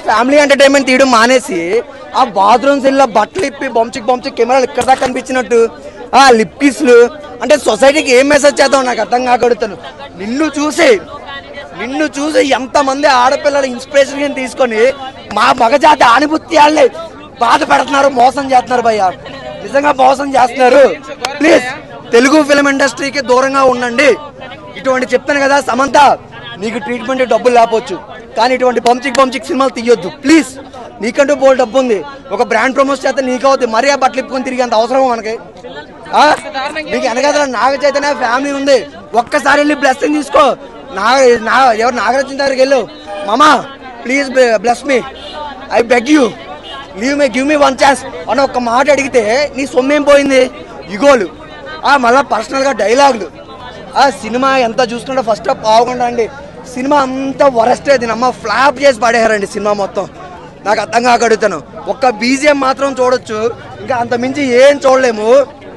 Family entertainment తీయడం మానేసి ఆ బాత్రూమ్స్ ఇల్లు బట్టలు ఇప్పి బొంచికి బొంచి కెమెరాలు ఇక్కడ దాకా కనిపించినట్టు ఆ లిప్ కిస్లు అంటే సొసైటీకి ఏం మెసేజ్ చేద్దాం నాకు అర్థం కాకడుతాను నిన్ను చూసి నిన్ను చూసి ఎంతమంది ఆడపిల్లలు ఇన్స్పిరేషన్ తీసుకొని మా మగజాతి ఆనిపుత్యాల్ని బాధ పెడుతున్నారు మోసం చేస్తున్నారు భయ్య నిజంగా మోసం చేస్తున్నారు ప్లీజ్ తెలుగు ఫిలిం ఇండస్ట్రీకి దూరంగా ఉండండి ఇటువంటి చెప్తాను కదా సమంత నీకు ట్రీట్మెంట్ డబ్బులు లేకపోవచ్చు కానీ ఇటువంటి పంచిక్ పంచిక్ సినిమాలు తీయొద్దు ప్లీజ్ నీకంటూ బోల్ డబ్బు ఉంది ఒక బ్రాండ్ ప్రమోట్ చేస్తే నీకు అవుతుంది మరీ ఆ బట్టలు ఇప్పుకొని తిరిగేంత అవసరం మనకి ఆ? నీకు వెనకాల నాగ చైతన్య ఫ్యామిలీ ఉంది ఒక్కసారి వెళ్ళి బ్లెస్సింగ్ తీసుకో నాగ నా ఎవరు నాగరాజన్ దగ్గరికి వెళ్ళు మామా please bless me I beg you leave me give me one chance అని ఒక్క మాట అడిగితే నీ సొమ్మేం పోయింది ఇగోలు ఆ మళ్ళా పర్సనల్గా డైలాగులు ఆ సినిమా ఎంత చూసుకుంటే ఫస్ట్ హాఫ్ బాగుండా అండి సినిమా అంతా వరస్టే దీనమ్మ ఫ్లాప్ చేసి పడేయారండి సినిమా మొత్తం నాకు అర్థం కాక అడుగుతాను ఒక్క బీజిఎం మాత్రం చూడొచ్చు ఇంకా అంత మించి ఏం చూడలేము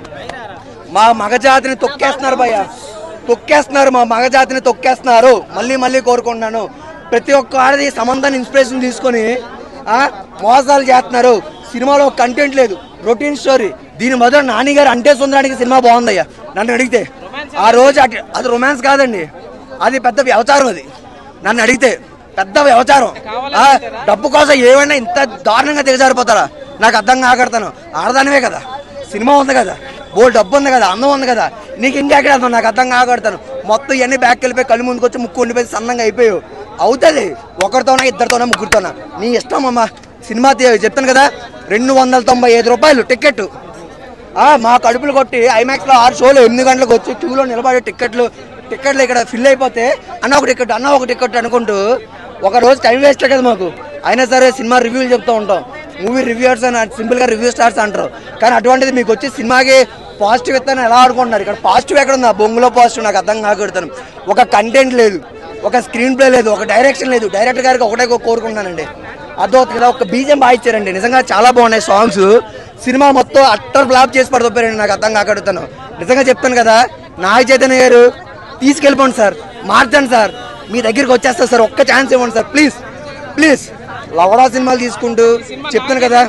మా మగజాతిని తొక్కేస్తున్నారు భయ్య తొక్కేస్తున్నారు మా మగజాతిని తొక్కేస్తున్నారు మళ్ళీ మళ్ళీ కోరుకుంటున్నాను ప్రతి ఒక్క ఆడది సమంతాన్ని ఇన్స్పిరేషన్ తీసుకొని ఆ, మోసాలు చేస్తున్నారు సినిమాలో కంటెంట్ లేదు రొటీన్ స్టోరీ దీని మొదలు నాని గారు అంటే సుందరానికి సినిమా బాగుందయ్యా నన్ను అడిగితే ఆ రోజు అటు- అది రొమాన్స్ కాదండి అది పెద్ద వ్యవచారం అది నన్ను అడిగితే పెద్ద వ్యవచారం ఆ, డబ్బు కోసం ఏమైనా ఇంత దారుణంగా దిగజారిపోతారా నాకు అర్థం కాకడతాను ఆడదానివే కదా సినిమా ఉంది కదా బో డబ్బు ఉంది కదా అందం ఉంది కదా నీకు ఇంకెక్కడ అందం నాకు అర్థం కాకడతాను మొత్తం ఇవన్నీ బ్యాక్ వెళ్ళిపోయి కళ్ళు ముందుకు వచ్చి ముక్కు ఉండిపోయి సన్నంగా అయిపోయావు అవుతుంది ఒకరితోనా ఇద్దరితోనా ముగ్గురితోనా నీ ఇష్టం అమ్మా సినిమా తీ- చెప్తాను కదా రెండు వందల తొంభై ఐదు రూపాయలు టికెట్ ఆ, మా కడుపులు కొట్టి ఐమాక్స్ లో ఆరు షోలు ఎనిమిది గంటలకు వచ్చి క్యూలో నిలబడే టికెట్లు టికెట్లు ఇక్కడ ఫిల్ అయిపోతే అన్న ఒక టికెట్ అన్న ఒక టికెట్ అనుకుంటూ ఒక రోజు టైం వేస్ట్ కదా మాకు అయినా సరే సినిమా రివ్యూలు చెప్తూ ఉంటాం మూవీ రివ్యూర్స్ అని సింపుల్ గా రివ్యూ స్టార్స్ అంటారు కానీ అటువంటిది మీకు వచ్చి సినిమాకి పాజిటివ్ ఇస్తాను ఎలా ఆడుకుంటున్నారు ఇక్కడ పాజిటివ్ ఎక్కడ ఉంది ఆ బొంగులో పాజిటివ్ నాకు అర్థం కాకూడతాను ఒక కంటెంట్ లేదు ఒక స్క్రీన్ ప్లే లేదు ఒక డైరెక్షన్ లేదు డైరెక్టర్ గారికి ఒకటే కోరుకుంటున్నానండి అర్థమవుతుంది కదా ఒక బీజం బాగా ఇచ్చారండి నిజంగా చాలా బాగున్నాయి సాంగ్స్ సినిమా మొత్తం అట్టర్ ఫ్లాప్ చేసి పడుతున్నారండి నాకు అర్థం కాకడుతాను నిజంగా చెప్తాను కదా నాగ చైతన్య గారు తీసుకెళ్ళిపోండి సార్ మార్చండి సార్ మీ దగ్గరికి వచ్చేస్తా సార్ ఒక్క ఛాన్స్ ఇవ్వండి సార్ ప్లీజ్ ప్లీజ్ లవడా సినిమాలు తీసుకుంటూ చెప్తాను కదా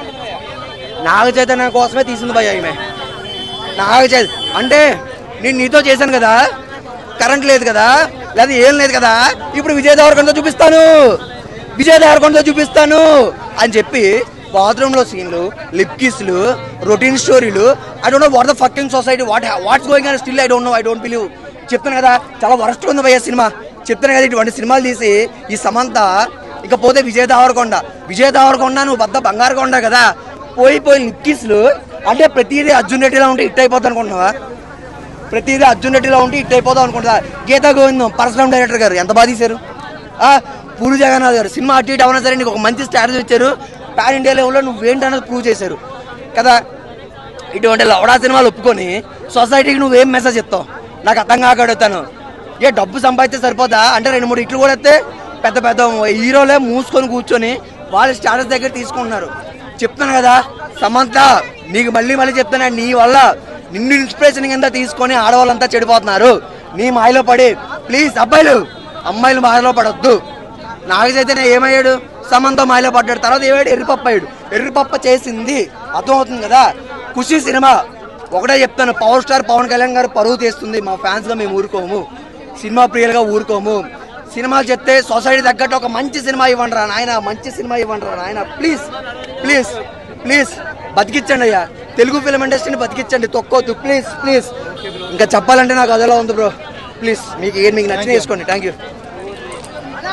నాగ చైతన్య కోసమే తీసింది భయ ఈమె నాగ చైత అంటే నేను నీతో చేశాను కదా కరెంట్ లేదు కదా లేదా ఏం లేదు కదా ఇప్పుడు విజయ్ దేవరకొండతో చూపిస్తాను విజయ్ దేవరకొండతో చూపిస్తాను అని చెప్పి బాత్రూమ్ లో సీన్లు లిప్ కిస్లు రొటీన్ స్టోరీలు I don't know what the fucking society what what's going and still I don't know I don't believe చెప్తాను కదా చాలా వరస్ట్ ఉంది భయ్య సినిమా చెప్తాను కదా ఇటువంటి సినిమాలు తీసి ఈ సమంత ఇక పోతే విజయ్ దేవరకొండ విజయ్ దేవరకొండ నువ్వు పెద్ద బంగారు కొండ కదా పోయి పోయి లిప్ కిస్లు అంటే ప్రతిదీ అర్జున్ రెడ్డిలా ఉంటే హిట్ అయిపోతుంది అనుకుంటున్నావా ప్రతిదీ అర్జున్ రెడ్డిలో ఉంటే హిట్ అయిపోదాం అనుకుంటా గీతా గోవిందం పరశురామ్ డైరెక్టర్ గారు ఎంత బాగా తీశారు ఆ, పూరి జగన్నాథ్ గారు సినిమా అటు ఇటు అవునా సరే నీకు ఒక మంచి స్టాటస్ ఇచ్చారు పాన్ ఇండియా లెవెల్లో నువ్వేంటన్నది ప్రూవ్ చేశారు కదా ఇటువంటి లవడా సినిమాలు ఒప్పుకొని సొసైటీకి నువ్వేం మెసేజ్ ఇస్తావు నాకు అర్థం కాకడుగుతాను ఏ డబ్బు సంపాదిస్తే సరిపోదా అంటే రెండు మూడు ఇట్లు కూడా వస్తే పెద్ద పెద్ద హీరోలే మూసుకొని కూర్చొని వాళ్ళ స్టాటస్ దగ్గర తీసుకుంటున్నారు చెప్తాను కదా సమంత నీకు మళ్ళీ మళ్ళీ చెప్తాను నీ వల్ల నిన్ను ఇన్స్పిరేషన్ కింద తీసుకొని ఆడవాళ్ళంతా చెడిపోతున్నారు నీ మాయలో పడి ప్లీజ్ అబ్బాయిలు అమ్మాయిలు మాయలో పడొద్దు నాగ చైతన్య ఏమయ్యాడు సమంత మాయలో పడ్డాడు తర్వాత ఏమయ్యాడు ఎర్రిపప్ప అయ్యాడు ఎర్రిపప్ప చేసింది అర్థమవుతుంది కదా ఖుషి సినిమా ఒకటే చెప్తాను పవర్ స్టార్ పవన్ కళ్యాణ్ గారు పరువు తీస్తుంది మా ఫ్యాన్స్ గా మేము ఊరుకోము సినిమా ప్రియులుగా ఊరుకోము సినిమాలు చెప్తే సొసైటీ తగ్గట్టు ఒక మంచి సినిమా ఇవ్వండి రా నాయన మంచి సినిమా ఇవ్వండి రా నాయన ప్లీజ్ ప్లీజ్ ప్లీజ్ బతికించండి అయ్యా తెలుగు ఫిలిం ఇండస్ట్రీని బతికించండి తొక్కొద్దు ప్లీజ్ ప్లీజ్ ఇంకా చెప్పాలంటే నాకు అదలా ఉంది బ్రో ప్లీజ్ మీకు ఏం మీకు నచ్చిన వేసుకోండి థ్యాంక్ యూ